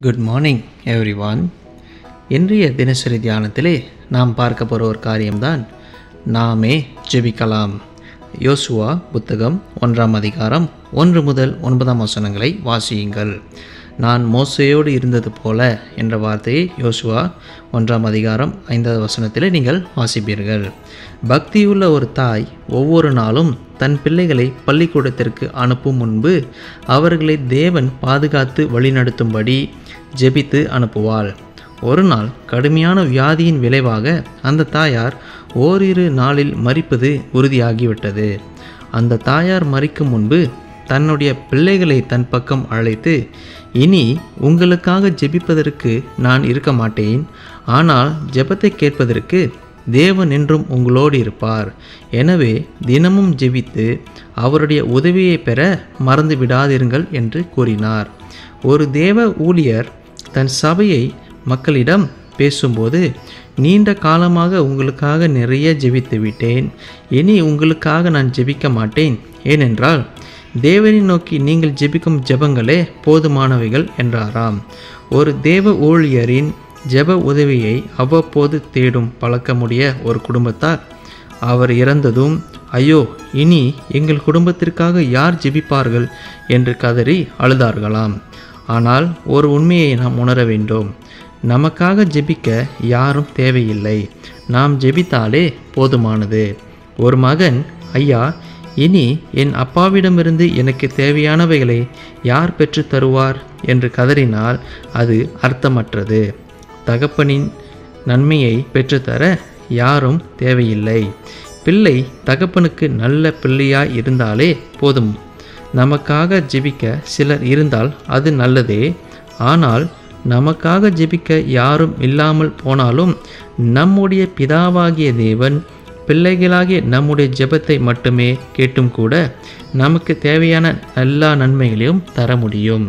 good morning everyone இன்றைய தினசரி தியானத்திலே நாம் பார்க்க போகிற ஒரு காரியம்தான் நாமே ஜெபிக்கலாம் யோசுவா புத்தகம் ஒன்றாம் அதிகாரம் ஒன்று முதல் ஒன்பதாம் வசனங்களை வாசியுங்கள் நான் மோசையோடு இருந்தது போல என்ற வார்த்தையை யோசுவா ஒன்றாம் அதிகாரம் ஐந்தாவது வசனத்திலே நீங்கள் வாசிப்பீர்கள் பக்தியுள்ள ஒரு தாய் ஒவ்வொரு நாளும் தன் பிள்ளைகளை பள்ளிக்கூடத்திற்கு அனுப்பும் முன்பு அவர்களை தேவன் பாதுகாத்து வழிநடத்தும்படி ஜெபித்து அனுப்புவாள் ஒரு நாள் கடுமையான வியாதியின் விளைவாக அந்த தாயார் ஓரிரு நாளில் மறிப்பது உறுதியாகிவிட்டது அந்த தாயார் மறிக்கும் முன்பு தன்னுடைய பிள்ளைகளை தன் பக்கம் அழைத்து இனி உங்களுக்காக ஜெபிப்பதற்கு நான் இருக்க மாட்டேன் ஆனால் ஜெபத்தை கேட்பதற்கு தேவன் என்றும் உங்களோடு இருப்பார் எனவே தினமும் ஜெபித்து அவருடைய உதவியை பெற மறந்து விடாதிருங்கள் என்று கூறினார் ஒரு தேவ ஊழியர் தன் சபையை மக்களிடம் பேசும்போது நீண்ட காலமாக உங்களுக்காக நிறைய ஜெபித்து விட்டேன் இனி உங்களுக்காக நான் ஜெபிக்க மாட்டேன் ஏனென்றால் தேவனை நோக்கி நீங்கள் ஜெபிக்கும் ஜெபங்களே போதுமானவைகள் என்றாராம் ஒரு தேவ ஊழியரின் ஜெப உதவியை அவ்வப்போது தேடும் பழக்கமுடைய ஒரு குடும்பத்தார் அவர் இறந்ததும் ஐயோ இனி எங்கள் குடும்பத்திற்காக யார் ஜெபிப்பார்கள் என்று கதறி அழுதார்களாம் ஆனால் ஒரு உண்மையை நாம் உணர வேண்டும் நமக்காக ஜெபிக்க யாரும் தேவையில்லை நாம் ஜெபித்தாலே போதுமானது ஒரு மகன் ஐயா இனி என் அப்பாவிடமிருந்து எனக்கு தேவையானவைகளை யார் பெற்று தருவார் என்று கதறினால் அது அர்த்தமற்றது தகப்பனின் நன்மையை பெற்றுத்தர யாரும் தேவையில்லை பிள்ளை தகப்பனுக்கு நல்ல பிள்ளையாய் இருந்தாலே போதும் நமக்காக ஜெபிக்க சிலர் இருந்தால் அது நல்லதே ஆனால் நமக்காக ஜெபிக்க யாரும் இல்லாமல் போனாலும் நம்முடைய பிதாவாகிய தேவன் பிள்ளைகளாகிய நம்முடைய ஜெபத்தை மட்டுமே கேட்டும் கூட நமக்கு தேவையான எல்லா நன்மைகளையும் தர முடியும்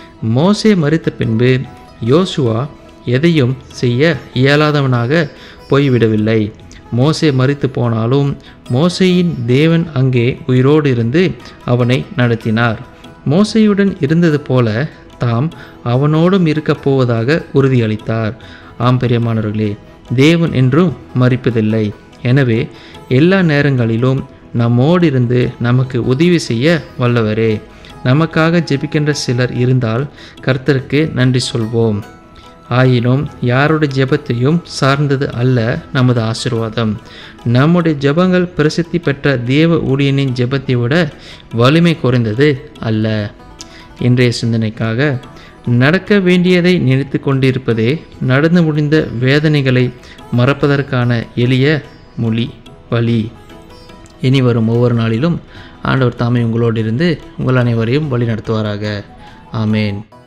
மோசே மறித்த பின்பு யோசுவா எதையும் செய்ய இயலாதவனாக போய்விடவில்லை மோசே மறித்து போனாலும் மோசையின் தேவன் அங்கே உயிரோடு இருந்து அவனை நடத்தினார் மோசையுடன் இருந்தது போல தாம் அவனோடும் இருக்கப் போவதாக உறுதியளித்தார் ஆம் பெரியமானவர்களே தேவன் என்றும் மறிப்பதில்லை எனவே எல்லா நேரங்களிலும் நம்மோடு இருந்து நமக்கு உதவி செய்ய வல்லவரே நமக்காக ஜெபிக்கின்ற சிலர் இருந்தால் கர்த்தருக்கு நன்றி சொல்வோம் ஆயினும் யாருடைய ஜெபத்தையும் சார்ந்தது அல்ல நமது ஆசிர்வாதம் நம்முடைய ஜெபங்கள் பிரசித்தி பெற்ற தேவ ஊழியனின் ஜெபத்தை விட வலிமை குறைந்தது அல்ல இன்றைய சிந்தனைக்காக நடக்க வேண்டியதை நினைத்து கொண்டிருப்பதே நடந்து முடிந்த வேதனைகளை மறப்பதற்கான எளிய மொழி வழி இனி வரும் ஒவ்வொரு நாளிலும் ஆண்டவர் தாமே உங்களோடு இருந்து உங்கள் அனைவரையும் வழி நடத்துவாராக ஆமேன்